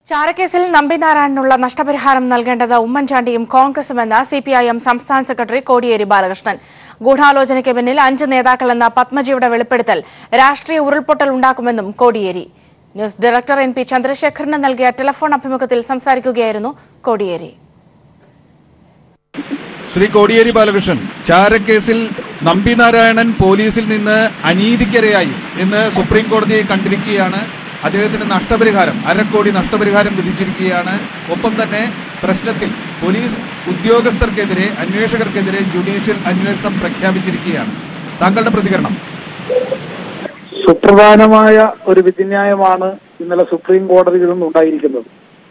ചാരക്കേസിൽ നമ്പിനാരായണനുള്ള നഷ്ടപരിഹാരം നൽകേണ്ടത് ഉമ്മൻചാണ്ടിയും കോൺഗ്രസുമെന്ന് സി പി ഐ എം സംസ്ഥാന സെക്രട്ടറി കോടിയേരി ബാലകൃഷ്ണൻ ഗൂഢാലോചനയ്ക്ക് പിന്നിൽ അഞ്ച് നേതാക്കളെന്ന പത്മജിയുടെ വെളിപ്പെടുത്തൽ രാഷ്ട്രീയ ഉരുൾപൊട്ടൽ ഉണ്ടാക്കുമെന്നും Kodiyeri news director N P ചന്ദ്രശേഖരന് നൽകിയ ടെലിഫോൺ അഭിമുഖത്തിൽ സംസാരിക്കുകയായിരുന്നു കോടിയേരി ശ്രീ കോടിയേരി ബാലകൃഷ്ണൻ ചാരക്കേസിൽ നമ്പിനാരായണൻ പോലീസിൽ നിന്ന് അനീതിക്കിരയായി എന്ന് സുപ്രീം കോടതിയെ കണ്ടിരിക്കുകയാണ് അദ്ദേഹത്തിന് നഷ്ടപരിഹാരം അരക്കോടി നഷ്ടപരിഹാരം വിധിച്ചിരിക്കുകയാണ് ഒപ്പം തന്നെ പ്രശ്നത്തിൽ പോലീസ് ഉദ്യോഗസ്ഥർക്കെതിരെ അന്വേഷകർക്കെതിരെ ജുഡീഷ്യൽ അന്വേഷണം പ്രഖ്യാപിച്ചിരിക്കുകയാണ് താങ്കളുടെ പ്രതികരണം സുപ്രധാനമായ ഒരു വിധിന്യായമാണ് ഇന്നലെ സുപ്രീം കോടതിയിൽ നിന്നുണ്ടായിരിക്കുന്നത്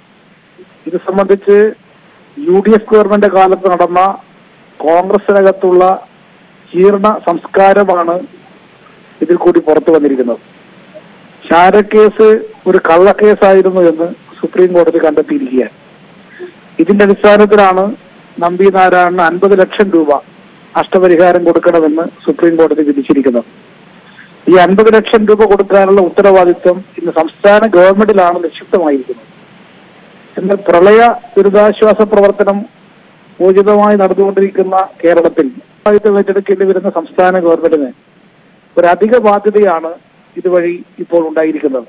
ഇത് സംബന്ധിച്ച് യു ഡി എഫ് ഗവൺമെന്റ് കാലത്ത് നടന്ന കോൺഗ്രസിനകത്തുള്ള ജീർണ സംസ്കാരമാണ് ഇതിൽ കൂടി പുറത്തു വന്നിരിക്കുന്നത് ചാരക്കേസ് ഒരു കള്ളക്കേസായിരുന്നു എന്ന് സുപ്രീം കോടതി കണ്ടെത്തിയിരിക്കുകയാണ് ഇതിന്റെ അടിസ്ഥാനത്തിലാണ് നമ്പി നാരായണന് അൻപത് ലക്ഷം രൂപ നഷ്ടപരിഹാരം കൊടുക്കണമെന്ന് സുപ്രീം കോടതി വിധിച്ചിരിക്കുന്നത് ഈ അൻപത് ലക്ഷം രൂപ കൊടുക്കാനുള്ള ഉത്തരവാദിത്വം ഇന്ന് സംസ്ഥാന ഗവൺമെന്റിലാണ് നിക്ഷിപ്തമായിരിക്കുന്നത് എന്നാൽ പ്രളയ ദുരിതാശ്വാസ പ്രവർത്തനം ഊർജിതമായി നടന്നുകൊണ്ടിരിക്കുന്ന കേരളത്തിൽ ഉത്തരവാദിത്വം ഏറ്റെടുക്കേണ്ടി വരുന്ന സംസ്ഥാന ഗവൺമെന്റിന് ഒരു അധിക ബാധ്യതയാണ് ഇതുവഴി ഇപ്പോൾ ഉണ്ടായിരിക്കുന്നത്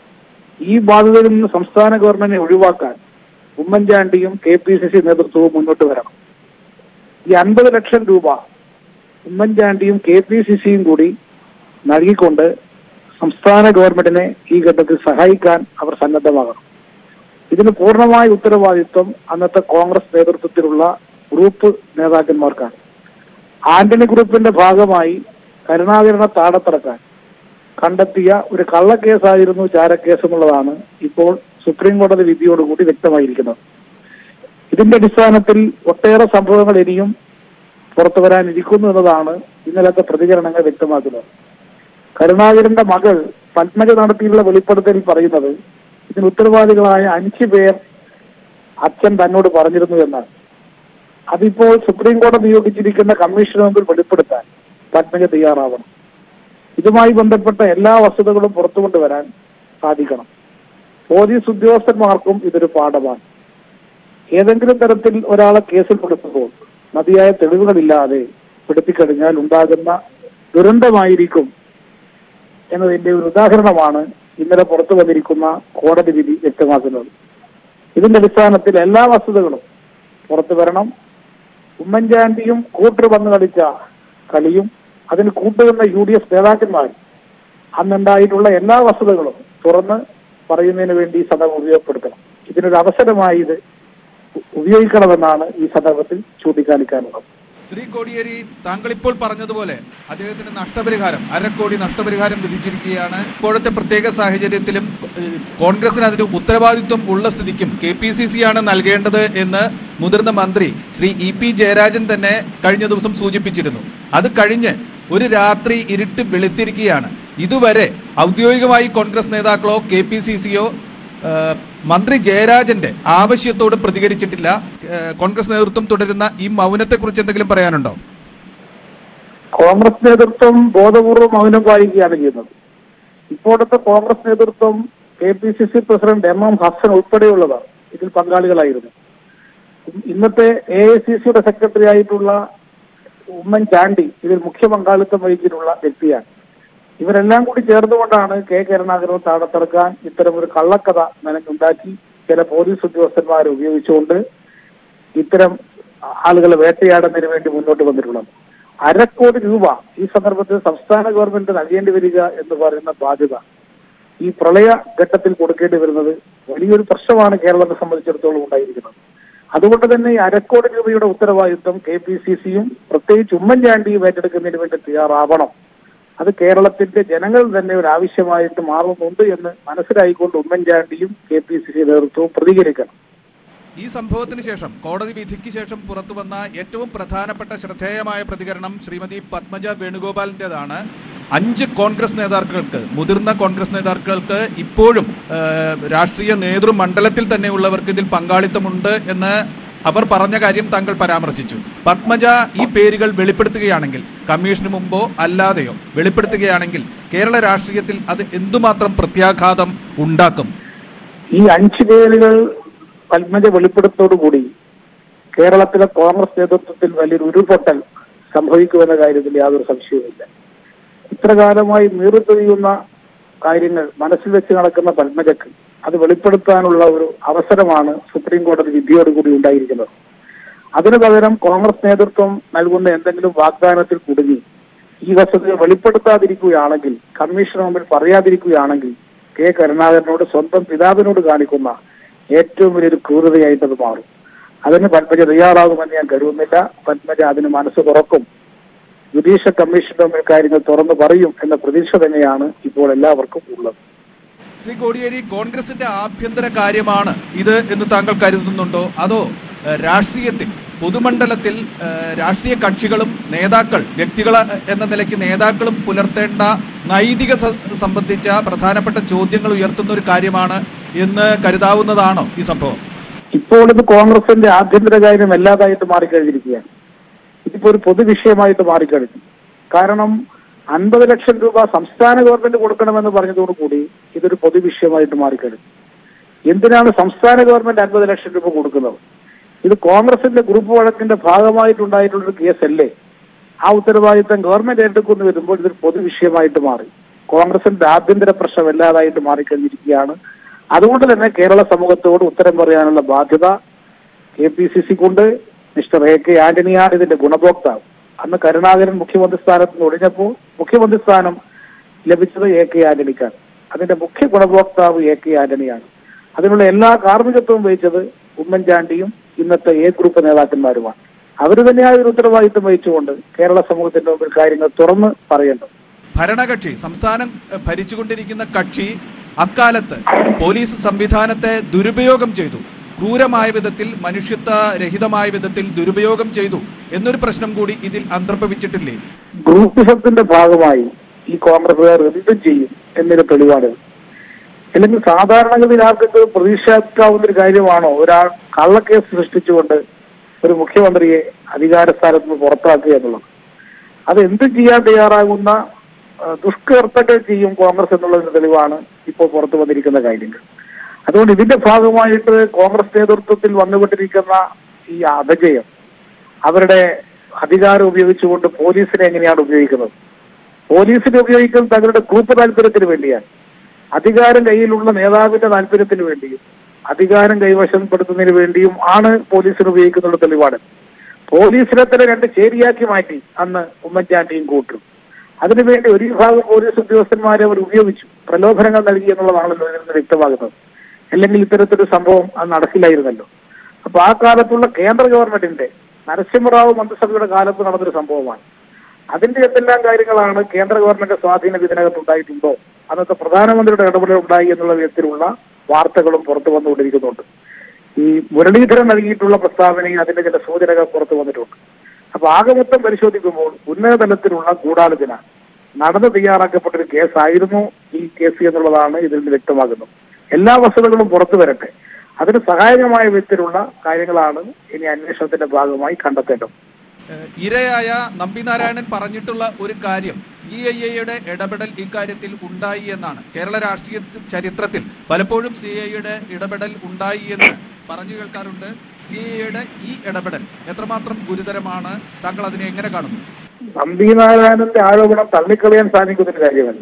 ഈ ബാധ്യതയിൽ നിന്ന് സംസ്ഥാന ഗവൺമെന്റിനെ ഒഴിവാക്കാൻ ഉമ്മൻചാണ്ടിയും കെ പി സി സി നേതൃത്വവും മുന്നോട്ട് വരണം ഈ അൻപത് ലക്ഷം രൂപ ഉമ്മൻചാണ്ടിയും കെ പി സി സിയും കൂടി നൽകിക്കൊണ്ട് സംസ്ഥാന ഗവൺമെന്റിനെ ഈ ഘട്ടത്തിൽ സഹായിക്കാൻ അവർ സന്നദ്ധമാകണം ഇതിന് പൂർണ്ണമായ ഉത്തരവാദിത്വം അന്നത്തെ കോൺഗ്രസ് നേതൃത്വത്തിലുള്ള ഗ്രൂപ്പ് നേതാക്കന്മാർക്കാണ് ആന്റണി ഗ്രൂപ്പിന്റെ ഭാഗമായി കരുണാകരനെ താടത്തിറക്കാൻ കണ്ടെത്തിയ ഒരു കള്ളക്കേസായിരുന്നു ചാരക്കേസ് എന്നുള്ളതാണ് ഇപ്പോൾ സുപ്രീം കോടതി വിധിയോടുകൂടി വ്യക്തമായിരിക്കുന്നത് ഇതിന്റെ അടിസ്ഥാനത്തിൽ ഒട്ടേറെ സംഭവങ്ങൾ ഇനിയും പുറത്തു വരാനിരിക്കുന്നു എന്നതാണ് ഇന്നലത്തെ പ്രതികരണങ്ങൾ വ്യക്തമാക്കുന്നത് കരുണാകരന്റെ മകൾ പത്മജ നടത്തിയുള്ള വെളിപ്പെടുത്തലിൽ പറയുന്നത് ഇതിന് ഉത്തരവാദികളായ അഞ്ചു പേർ അച്ഛൻ തന്നോട് പറഞ്ഞിരുന്നു എന്നാണ് അതിപ്പോൾ സുപ്രീം കോടതി നിയോഗിച്ചിരിക്കുന്ന കമ്മീഷന് മുമ്പിൽ വെളിപ്പെടുത്താൻ പത്മജ തയ്യാറാവണം ഇതുമായി ബന്ധപ്പെട്ട എല്ലാ വസ്തുതകളും പുറത്തു കൊണ്ടുവരാൻ സാധിക്കണം പോലീസ് ഉദ്യോഗസ്ഥന്മാർക്കും ഇതൊരു പാഠമാണ് ഏതെങ്കിലും തരത്തിൽ ഒരാളെ കേസിൽ പെടുത്തുമ്പോൾ മതിയായ തെളിവുകളില്ലാതെ പെടുത്തിക്കഴിഞ്ഞാൽ ഉണ്ടാകുന്ന ദുരന്തമായിരിക്കും എന്നതിന്റെ ഒരു ഉദാഹരണമാണ് ഇന്നലെ പുറത്തു വന്നിരിക്കുന്ന കോടതി വിധി വ്യക്തമാക്കുന്നത് ഇതിന്റെ അടിസ്ഥാനത്തിൽ എല്ലാ വസ്തുതകളും പുറത്തു വരണം ഉമ്മൻചാണ്ടിയും കൂട്ടർ വന്ന് കളിച്ച കളിയും അതിന് കൂട്ടുവന്ന യു ഡി എഫ് നേതാക്കന്മാർ അന്നുണ്ടായിട്ടുള്ള എല്ലാ വസ്തുതകളും തുറന്ന് പറയുന്നതിന് വേണ്ടി ഈ സന്ദർഭം ഉപയോഗപ്പെടുത്തണം ഇതിനൊരു അവസരമായി ഇത് ഉ- ഉപയോഗിക്കണമെന്നാണ് ഈ സന്ദർഭത്തിൽ ചൂണ്ടിക്കാണിക്കാനുള്ളത് ശ്രീ കോടിയേരി താങ്കൾ ഇപ്പോൾ പറഞ്ഞതുപോലെ അദ്ദേഹത്തിന് നഷ്ടപരിഹാരം അരക്കോടി നഷ്ടപരിഹാരം വിധിച്ചിരിക്കുകയാണ് ഇപ്പോഴത്തെ പ്രത്യേക സാഹചര്യത്തിലും ഏഹ്, കോൺഗ്രസിന് അതിന് ഉത്തരവാദിത്വം ഉള്ള സ്ഥിതിക്കും കെ പി സി സി ആണ് നൽകേണ്ടത് എന്ന് മുതിർന്ന മന്ത്രി ശ്രീ ഇ പി ജയരാജൻ തന്നെ കഴിഞ്ഞ ദിവസം സൂചിപ്പിച്ചിരുന്നു അത് കഴിഞ്ഞ് ഒരു രാത്രി ഇരുട്ട് വെളുത്തിരിക്കുകയാണ് ഇതുവരെ ഔദ്യോഗികമായി കോൺഗ്രസ് നേതാക്കളോ കെ പി സി സിയോ ഏഹ് മന്ത്രി ജയരാജന്റെ ആവശ്യത്തോട് പ്രതികരിച്ചിട്ടില്ല ഏഹ് കോൺഗ്രസ് നേതൃത്വം തുടരുന്ന ഈ മൗനത്തെക്കുറിച്ച് എന്തെങ്കിലും പറയാനുണ്ടോ കോൺഗ്രസ് നേതൃത്വം ബോധപൂർവം മൗനം പാലിക്കുകയാണ് ചെയ്യുന്നത് ഇപ്പോഴത്തെ കോൺഗ്രസ് നേതൃത്വം K P C C president M M Hassan ഉൾപ്പെടെയുള്ളവർ ഇതിൽ പങ്കാളികളായിരുന്നു ഇന്നത്തെ എ ഐ സി സിയുടെ സെക്രട്ടറി ആയിട്ടുള്ള ഉമ്മൻചാണ്ടി ഇതിൽ മുഖ്യ പങ്കാളിത്തം വഹിച്ചിട്ടുള്ള വ്യക്തിയാണ് ഇവരെല്ലാം കൂടി ചേർന്നുകൊണ്ടാണ് കെ കരുണാകരൻ താഴത്തിറക്കാൻ ഇത്തരം ഒരു കള്ളക്കഥ മെനഞ്ഞുണ്ടാക്കി ചില പോലീസ് ഉദ്യോഗസ്ഥന്മാരെ ഉപയോഗിച്ചുകൊണ്ട് ഇത്തരം ആളുകളെ വേട്ടയാടുന്നതിന് വേണ്ടി മുന്നോട്ട് വന്നിട്ടുള്ളത് അരക്കോടി രൂപ ഈ സന്ദർഭത്തിൽ സംസ്ഥാന ഗവൺമെന്റ് നൽകേണ്ടി വരിക എന്ന് പറയുന്ന ബാധ്യത ഈ പ്രളയ ഘട്ടത്തിൽ കൊടുക്കേണ്ടി വരുന്നത് വലിയൊരു പ്രശ്നമാണ് കേരളത്തെ സംബന്ധിച്ചിടത്തോളം ഉണ്ടായിരിക്കുന്നത് അതുകൊണ്ട് തന്നെ ഈ അരക്കോടി രൂപയുടെ ഉത്തരവാദിത്വം കെ പി സി സിയും പ്രത്യേകിച്ച് ഉമ്മൻചാണ്ടിയും ഏറ്റെടുക്കുന്നതിന് വേണ്ടി തയ്യാറാവണം അത് കേരളത്തിന്റെ ജനങ്ങൾ തന്നെ ഒരു ആവശ്യമായിട്ട് മാറുന്നുണ്ട് എന്ന് മനസ്സിലായിക്കൊണ്ട് ഉമ്മൻചാണ്ടിയും കെ പി സി സി നേതൃത്വവും പ്രതികരിക്കണം ഈ സംഭവത്തിന് ശേഷം കോടതി വിധിക്ക് ശേഷം പുറത്തു വന്ന ഏറ്റവും പ്രധാനപ്പെട്ട ശ്രദ്ധേയമായ പ്രതികരണം ശ്രീമതി പത്മജ വേണുഗോപാലിൻ്റെതാണ് അഞ്ച് കോൺഗ്രസ് നേതാക്കൾക്ക് മുതിർന്ന കോൺഗ്രസ് നേതാക്കൾക്ക് ഇപ്പോഴും ഏഹ്, രാഷ്ട്രീയ നേതൃമണ്ഡലത്തിൽ തന്നെയുള്ളവർക്ക് ഇതിൽ പങ്കാളിത്തമുണ്ട് എന്ന് അവർ പറഞ്ഞ കാര്യം താങ്കൾ പരാമർശിച്ചു പത്മജ ഈ പേരുകൾ വെളിപ്പെടുത്തുകയാണെങ്കിൽ കമ്മീഷന് മുമ്പോ അല്ലാതെയോ വെളിപ്പെടുത്തുകയാണെങ്കിൽ കേരള രാഷ്ട്രീയത്തിൽ അത് എന്തുമാത്രം പ്രത്യാഘാതം ഉണ്ടാക്കും ഈ അഞ്ച് പേരുകൾ പത്മജ വെളിപ്പെടുത്തോടുകൂടി കേരളത്തിലെ കോൺഗ്രസ് നേതൃത്വത്തിൽ വലിയൊരു ഉരുൾപൊട്ടൽ സംഭവിക്കുമെന്ന കാര്യത്തിൽ യാതൊരു സംശയവുമില്ല ഇത്ര കാലമായി നീറിത്തൊഴിയുന്ന കാര്യങ്ങൾ മനസ്സിൽ വെച്ച് നടക്കുന്ന പത്മജക്ക് അത് വെളിപ്പെടുത്താനുള്ള ഒരു അവസരമാണ് സുപ്രീം കോടതി വിധിയോടുകൂടി ഉണ്ടായിരിക്കുന്നത് അതിനു പകരം കോൺഗ്രസ് നേതൃത്വം നൽകുന്ന എന്തെങ്കിലും വാഗ്ദാനത്തിൽ കുടുങ്ങി ഈ വസ്തുതകൾ വെളിപ്പെടുത്താതിരിക്കുകയാണെങ്കിൽ കമ്മീഷന് മുമ്പിൽ പറയാതിരിക്കുകയാണെങ്കിൽ കെ കരുണാകരനോട് സ്വന്തം പിതാവിനോട് കാണിക്കുന്ന ഏറ്റവും വലിയൊരു ക്രൂരതയായിട്ട് അത് മാറും അതിന് പത്മജ തയ്യാറാകുമെന്ന് ഞാൻ കരുതുന്നില്ല പത്മജ അതിന് മനസ്സ് തുറക്കും ജുഡീഷ്യൽ കമ്മീഷന്റെ മുമ്പിൽ കാര്യങ്ങൾ തുറന്നു പറയും എന്ന പ്രതീക്ഷ തന്നെയാണ് ഇപ്പോൾ എല്ലാവർക്കും ഉള്ളത് ശ്രീ കോടിയേരി കോൺഗ്രസിന്റെ ആഭ്യന്തര കാര്യമാണ് ഇത് എന്ന് താങ്കൾ കരുതുന്നുണ്ടോ അതോ ഏഹ്, രാഷ്ട്രീയത്തിൽ പൊതുമണ്ഡലത്തിൽ ഏഹ്, രാഷ്ട്രീയ കക്ഷികളും നേതാക്കൾ വ്യക്തികൾ എന്ന നിലയ്ക്ക് നേതാക്കളും പുലർത്തേണ്ട നൈതിക സ- സംബന്ധിച്ച പ്രധാനപ്പെട്ട ചോദ്യങ്ങൾ ഉയർത്തുന്ന ഒരു കാര്യമാണ് എന്ന് കരുതാവുന്നതാണോ ഈ സംഭവം ഇപ്പോൾ ഇത് കോൺഗ്രസിന്റെ ആഭ്യന്തര കാര്യം അല്ലാതായിട്ട് മാറിക്കഴിഞ്ഞിരിക്കുകയാണ് ഇതിപ്പോ ഒരു പൊതുവിഷയമായിട്ട് മാറിക്കഴിഞ്ഞു കാരണം അൻപത് ലക്ഷം രൂപ സംസ്ഥാന ഗവൺമെന്റ് കൊടുക്കണമെന്ന് പറഞ്ഞതോടുകൂടി ഇതൊരു പൊതുവിഷയമായിട്ട് മാറിക്കഴിഞ്ഞു എന്തിനാണ് സംസ്ഥാന ഗവൺമെന്റ് അൻപത് ലക്ഷം രൂപ കൊടുക്കുന്നത് ഇത് കോൺഗ്രസിന്റെ ഗ്രൂപ്പ് വഴക്കിന്റെ ഭാഗമായിട്ടുണ്ടായിട്ടുള്ളൊരു കേസല്ലേ ആ ഉത്തരവാദിത്തം ഗവൺമെന്റ് ഏറ്റെടുക്കുന്നു വരുമ്പോൾ ഇതൊരു പൊതുവിഷയമായിട്ട് മാറി കോൺഗ്രസിന്റെ ആഭ്യന്തര പ്രശ്നം അല്ലാതായിട്ട് മാറിക്കഴിഞ്ഞിരിക്കുകയാണ് അതുകൊണ്ട് തന്നെ കേരള സമൂഹത്തോട് ഉത്തരം പറയാനുള്ള ബാധ്യത കെ പി സി സിക്കുണ്ട് മിസ്റ്റർ എ കെ ആന്റണിയാണ് ഇതിന്റെ ഗുണഭോക്താവ് അന്ന് കരുണാകരൻ മുഖ്യമന്ത്രി സ്ഥാനത്ത് നിന്ന് ഒഴിഞ്ഞപ്പോൾ മുഖ്യമന്ത്രി സ്ഥാനം ലഭിച്ചത് എ കെ ആന്റണിക്കാണ് അതിന്റെ മുഖ്യ ഗുണഭോക്താവ് എ കെ ആന്റണിയാണ് അതിനുള്ള എല്ലാ കാർമ്മികത്വവും വഹിച്ചത് ഉമ്മൻചാണ്ടിയും ഇന്നത്തെ എ ഗ്രൂപ്പ് നേതാക്കന്മാരുമാണ് അവർ തന്നെയായ ഒരു ഉത്തരവാദിത്വം വഹിച്ചുകൊണ്ട് കേരള സമൂഹത്തിന്റെ മുമ്പിൽ കാര്യങ്ങൾ തുറന്ന് പറയേണ്ടത് ഭരണകക്ഷി സംസ്ഥാനം ഏഹ്, ഭരിച്ചുകൊണ്ടിരിക്കുന്ന കക്ഷി അക്കാലത്ത് പോലീസ് സംവിധാനത്തെ ദുരുപയോഗം ചെയ്തു ക്രൂരമായ വിധത്തിൽ മനുഷ്യത്വ രഹിതമായ വിധത്തിൽ ദുരുപയോഗം ചെയ്തു എന്നൊരു പ്രശ്നം കൂടി ഇതിൽ അന്തർഭവിച്ചിട്ടില്ലേ ഗ്രൂപ്പിസത്തിന്റെ ഭാഗമായി ഈ കോൺഗ്രസുകാർ എന്തും ചെയ്യും എന്നൊരു തെളിവാണ് അല്ലെങ്കിൽ സാധാരണഗതിയിൽ ആർക്കൊക്കെ പ്രതീക്ഷിക്കാവുന്ന ഒരു കാര്യമാണോ ഒരാൾ കള്ളക്കേസ് സൃഷ്ടിച്ചുകൊണ്ട് ഒരു മുഖ്യമന്ത്രിയെ അധികാര സ്ഥാനത്ത് നിന്ന് പുറത്താക്കുക എന്നുള്ളത് അത് എന്തും ചെയ്യാൻ തയ്യാറാകുന്ന ആ, ദുഷ്കർത്തകൾ ചെയ്യും കോൺഗ്രസ് എന്നുള്ളതിന്റെ തെളിവാണ് ഇപ്പോൾ പുറത്തു വന്നിരിക്കുന്ന കാര്യങ്ങൾ അതുകൊണ്ട് ഇതിന്റെ ഭാഗമായിട്ട് കോൺഗ്രസ് നേതൃത്വത്തിൽ വന്നുകൊണ്ടിരിക്കുന്ന ഈ അപജയം അവരുടെ അധികാരം ഉപയോഗിച്ചുകൊണ്ട് പോലീസിനെ എങ്ങനെയാണ് ഉപയോഗിക്കുന്നത് പോലീസിനെ ഉപയോഗിക്കുന്നത് തങ്ങളുടെ ഗ്രൂപ്പ് താല്പര്യത്തിന് വേണ്ടിയാണ് അധികാരം കയ്യിലുള്ള നേതാവിന്റെ താല്പര്യത്തിന് വേണ്ടിയും അധികാരം കൈവശപ്പെടുത്തുന്നതിന് വേണ്ടിയും ആണ് പോലീസിനെ ഉപയോഗിക്കുന്നുള്ള തെളിവാണ് പോലീസിനെ തന്നെ രണ്ട് ചേരിയാക്കി മാറ്റി അന്ന് ഉമ്മൻചാണ്ടിയും കൂട്ടും അതിനുവേണ്ടി ഒരു വിഭാഗം പോലീസ് ഉദ്യോഗസ്ഥന്മാരെ അവർ ഉപയോഗിച്ചു പ്രലോഭനങ്ങൾ നൽകി എന്നുള്ളതാണല്ലോ ഇതിൽ നിന്ന് വ്യക്തമാകുന്നത് അല്ലെങ്കിൽ ഇത്തരത്തിലൊരു സംഭവം അത് നടക്കില്ലായിരുന്നല്ലോ അപ്പൊ ആ കാലത്തുള്ള കേന്ദ്ര ഗവൺമെന്റിന്റെ നരസിംഹറാവു മന്ത്രിസഭയുടെ കാലത്ത് നടന്നൊരു സംഭവമാണ് അതിന്റെ എന്തെല്ലാം കാര്യങ്ങളാണ് കേന്ദ്ര ഗവൺമെന്റ് സ്വാധീനം ഇതിനകത്ത് ഉണ്ടായിട്ടുണ്ടോ അന്നത്തെ പ്രധാനമന്ത്രിയുടെ ഇടപെടൽ ഉണ്ടായി എന്നുള്ള വിധത്തിലുള്ള വാർത്തകളും പുറത്തു വന്നുകൊണ്ടിരിക്കുന്നുണ്ട് ഈ മുരളീധരൻ നൽകിയിട്ടുള്ള പ്രസ്താവനയിൽ അതിന്റെ ചില സൂചനകൾ പുറത്തു വന്നിട്ടുണ്ട് അപ്പൊ ആകെ മൊത്തം പരിശോധിക്കുമ്പോൾ ഉന്നത തലത്തിലുള്ള ഗൂഢാലോചന നടന്നു തയ്യാറാക്കപ്പെട്ട ഒരു കേസായിരുന്നു ഈ കേസ് എന്നുള്ളതാണ് ഇതിൽ നിന്ന് വ്യക്തമാകുന്നത് എല്ലാ വസ്തുതകളും പുറത്തു വരട്ടെ അതിന് സഹായകമായ വിധത്തിലുള്ള കാര്യങ്ങളാണ് ഇനി അന്വേഷണത്തിന്റെ ഭാഗമായി കണ്ടെത്തേണ്ടത് ഏഹ് ഇരയായ നമ്പിനാരായണൻ പറഞ്ഞിട്ടുള്ള ഒരു കാര്യം സി ഐ എയുടെ ഇടപെടൽ ഇക്കാര്യത്തിൽ ഉണ്ടായി എന്നാണ് കേരള രാഷ്ട്രീയ ചരിത്രത്തിൽ പലപ്പോഴും സി ഐയുടെ ഇടപെടൽ ഉണ്ടായി എന്ന് പറഞ്ഞു കേൾക്കാറുണ്ട് സി ഐയുടെ ഈ ഇടപെടൽ എത്രമാത്രം ഗുരുതരമാണ് താങ്കൾ അതിനെ എങ്ങനെ കാണുന്നു നമ്പിനാരായണന്റെ ആരോപണം തള്ളിക്കളയാൻ സാധിക്കുന്ന ഒരു കാര്യമല്ല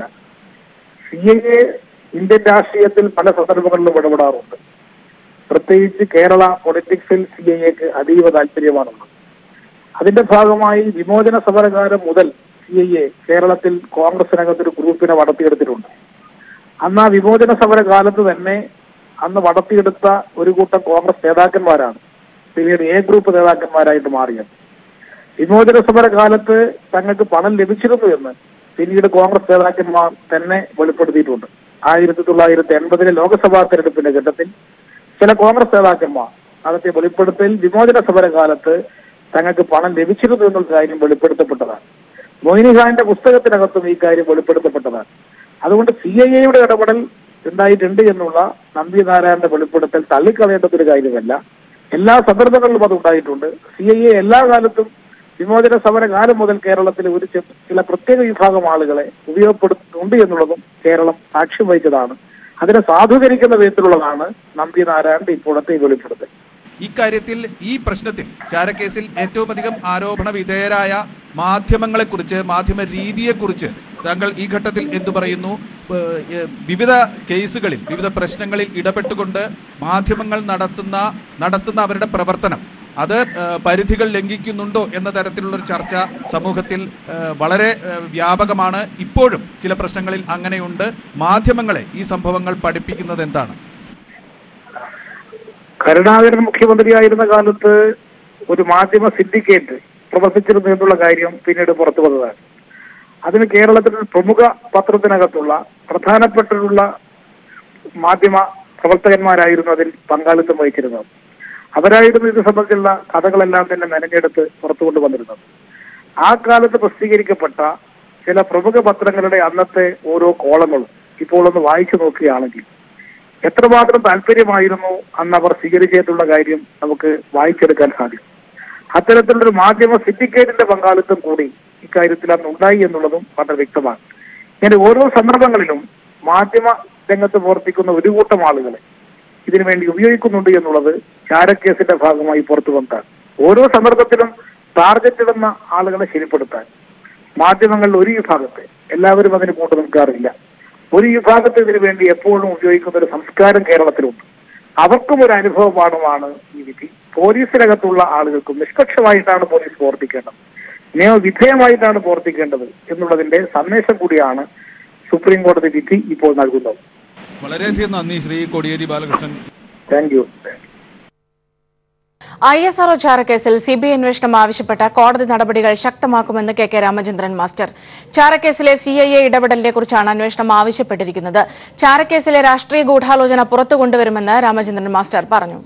സി ഐ എ ഇന്ത്യൻ രാഷ്ട്രീയത്തിൽ പല സന്ദർഭങ്ങളിലും ഇടപെടാറുണ്ട് പ്രത്യേകിച്ച് കേരള പൊളിറ്റിക്സിൽ സി ഐ എക്ക് അതീവ താല്പര്യമാണുള്ളത് അതിന്റെ ഭാഗമായി വിമോചന സമരകാലം മുതൽ സി ഐ എ കേരളത്തിൽ കോൺഗ്രസിനകത്തൊരു ഗ്രൂപ്പിനെ വളർത്തിയെടുത്തിട്ടുണ്ട് അന്ന് ആ വിമോചന സമര കാലത്ത് തന്നെ അന്ന് വളർത്തിയെടുത്ത ഒരു കൂട്ടം കോൺഗ്രസ് നേതാക്കന്മാരാണ് പിന്നീട് എ ഗ്രൂപ്പ് നേതാക്കന്മാരായിട്ട് മാറിയത് വിമോചന സമര കാലത്ത് തങ്ങൾക്ക് പണം ലഭിച്ചിരുന്നു എന്ന് പിന്നീട് കോൺഗ്രസ് നേതാക്കന്മാർ തന്നെ വെളിപ്പെടുത്തിയിട്ടുണ്ട് ആയിരത്തി തൊള്ളായിരത്തി എൺപതിലെ ലോക്സഭാ തെരഞ്ഞെടുപ്പിന്റെ ഘട്ടത്തിൽ ചില കോൺഗ്രസ് നേതാക്കന്മാർ നടത്തിയ വെളിപ്പെടുത്തൽ വിമോചന സമര കാലത്ത് തങ്ങൾക്ക് പണം ലഭിച്ചിരുന്നു എന്നുള്ള കാര്യം വെളിപ്പെടുത്തപ്പെട്ടതാണ് മൊയ്നി ഖാന്റെ പുസ്തകത്തിനകത്തും ഈ കാര്യം വെളിപ്പെടുത്തപ്പെട്ടതാണ് അതുകൊണ്ട് സി ഐ എയുടെ ഇടപെടൽ ഉണ്ടായിട്ടുണ്ട് എന്നുള്ള നമ്പി നാരായണന്റെ വെളിപ്പെടുത്തൽ തള്ളിക്കളയേണ്ടത് ഒരു കാര്യമല്ല എല്ലാ സന്ദർഭങ്ങളിലും അത് ഉണ്ടായിട്ടുണ്ട് സി ഐ എ എല്ലാ കാലത്തും വിമോചന സമര കാലം മുതൽ കേരളത്തിൽ ഒരു ചെ- ചില പ്രത്യേക വിഭാഗം ആളുകളെ ഉപയോഗപ്പെടുത്തുന്നുണ്ട് എന്നുള്ളതും കേരളം സാക്ഷ്യം വഹിച്ചതാണ് അതിനെ സാധൂകരിക്കുന്ന വിധത്തിലുള്ളതാണ് നമ്പി നാരായണന്റെ ഇപ്പോഴത്തെ ഈ വെളിപ്പെടുത്തൽ ഇക്കാര്യത്തിൽ ഈ പ്രശ്നത്തിൽ ചാരക്കേസിൽ ഏറ്റവും അധികം ആരോപണ വിധേയരായ മാധ്യമങ്ങളെക്കുറിച്ച് മാധ്യമ രീതിയെക്കുറിച്ച് താങ്കൾ ഈ ഘട്ടത്തിൽ എന്തു പറയുന്നു ഏഹ്, ഏഹ്, വിവിധ കേസുകളിൽ വിവിധ പ്രശ്നങ്ങളിൽ ഇടപെട്ടുകൊണ്ട് മാധ്യമങ്ങൾ നടത്തുന്ന നടത്തുന്ന അവരുടെ പ്രവർത്തനം അത് ഏഹ്, പരിധികൾ ലംഘിക്കുന്നുണ്ടോ എന്ന തരത്തിലുള്ള ഒരു ചർച്ച സമൂഹത്തിൽ ഏഹ്, വളരെ ഏഹ്, വ്യാപകമാണ് ഇപ്പോഴും ചില പ്രശ്നങ്ങളിൽ അങ്ങനെയുണ്ട് മാധ്യമങ്ങളെ ഈ സംഭവങ്ങൾ പഠിപ്പിക്കുന്നത് എന്താണ് കരുണാകരൻ മുഖ്യമന്ത്രിയായിരുന്ന കാലത്ത് ഒരു മാധ്യമ സിൻഡിക്കേറ്റ് പ്രവർത്തിച്ചിരുന്നു എന്നുള്ള കാര്യം പിന്നീട് പുറത്തു വന്നതാണ് അതിന് കേരളത്തിൽ പ്രമുഖ പത്രത്തിനകത്തുള്ള പ്രധാനപ്പെട്ടിട്ടുള്ള മാധ്യമ പ്രവർത്തകന്മാരായിരുന്നു അതിൽ പങ്കാളിത്തം വഹിച്ചിരുന്നത് അവരായിരുന്നു ഇത് സംബന്ധിച്ചുള്ള കഥകളെല്ലാം തന്നെ മെനഞ്ഞെടുത്ത് പുറത്തു കൊണ്ടുവന്നിരുന്നത് ആ കാലത്ത് പ്രസിദ്ധീകരിക്കപ്പെട്ട ചില പ്രമുഖ പത്രങ്ങളുടെ അന്നത്തെ ഓരോ കോളങ്ങളും ഇപ്പോൾ ഒന്ന് വായിച്ചു നോക്കുകയാണെങ്കിൽ എത്രമാത്രം താല്പര്യമായിരുന്നു അന്ന് അവർ സ്വീകരിച്ചിട്ടുള്ള കാര്യം നമുക്ക് വായിച്ചെടുക്കാൻ സാധിക്കും അത്തരത്തിലൊരു മാധ്യമ സിൻഡിക്കേറ്റിന്റെ പങ്കാളിത്തം കൂടി ഇക്കാര്യത്തിൽ അന്ന് ഉണ്ടായി എന്നുള്ളതും വളരെ വ്യക്തമാണ് ഇങ്ങനെ ഓരോ സന്ദർഭങ്ങളിലും മാധ്യമ രംഗത്ത് പ്രവർത്തിക്കുന്ന ഒരു കൂട്ടം ആളുകളെ ഇതിനു വേണ്ടി ഉപയോഗിക്കുന്നുണ്ട് എന്നുള്ളത് ചാരക്കേസിന്റെ ഭാഗമായി പുറത്തു വന്നതാണ് ഓരോ സന്ദർഭത്തിലും ടാർഗറ്റ് ഇടുന്ന ആളുകളെ ശരിപ്പെടുത്താൻ മാധ്യമങ്ങളിൽ ഒരു വിഭാഗത്തെ എല്ലാവരും അതിന് കൂട്ടു നിൽക്കാറില്ല ഒരു വിഭാഗത്തെ ഇതിനു വേണ്ടി എപ്പോഴും ഉപയോഗിക്കുന്ന ഒരു സംസ്കാരം കേരളത്തിലുണ്ട് അവർക്കും ഒരു അനുഭവപാഠമാണ് ഈ വിധി പോലീസിനകത്തുള്ള ആളുകൾക്കും നിഷ്പക്ഷമായിട്ടാണ് പോലീസ് പ്രവർത്തിക്കേണ്ടത് നിയമവിധേയമായിട്ടാണ് പ്രവർത്തിക്കേണ്ടത് എന്നുള്ളതിന്റെ സന്ദേശം കൂടിയാണ് സുപ്രീം കോടതി വിധി ഇപ്പോൾ നൽകുന്നത് വളരെയധികം നന്ദി Shri Kodiyeri Balakrishnan thank you I S RO ചാരക്കേസിൽ സി ബി ഐ അന്വേഷണം ആവശ്യപ്പെട്ട കോടതി നടപടികൾ ശക്തമാക്കുമെന്ന് കെ കെ രാമചന്ദ്രൻ മാസ്റ്റർ ചാരക്കേസിലെ സി ഐ എ ഇടപെടലിനെ കുറിച്ചാണ് അന്വേഷണം ആവശ്യപ്പെട്ടിരിക്കുന്നത് ചാരക്കേസിലെ രാഷ്ട്രീയ ഗൂഢാലോചന പുറത്തു കൊണ്ടുവരുമെന്ന് രാമചന്ദ്രൻ മാസ്റ്റർ പറഞ്ഞു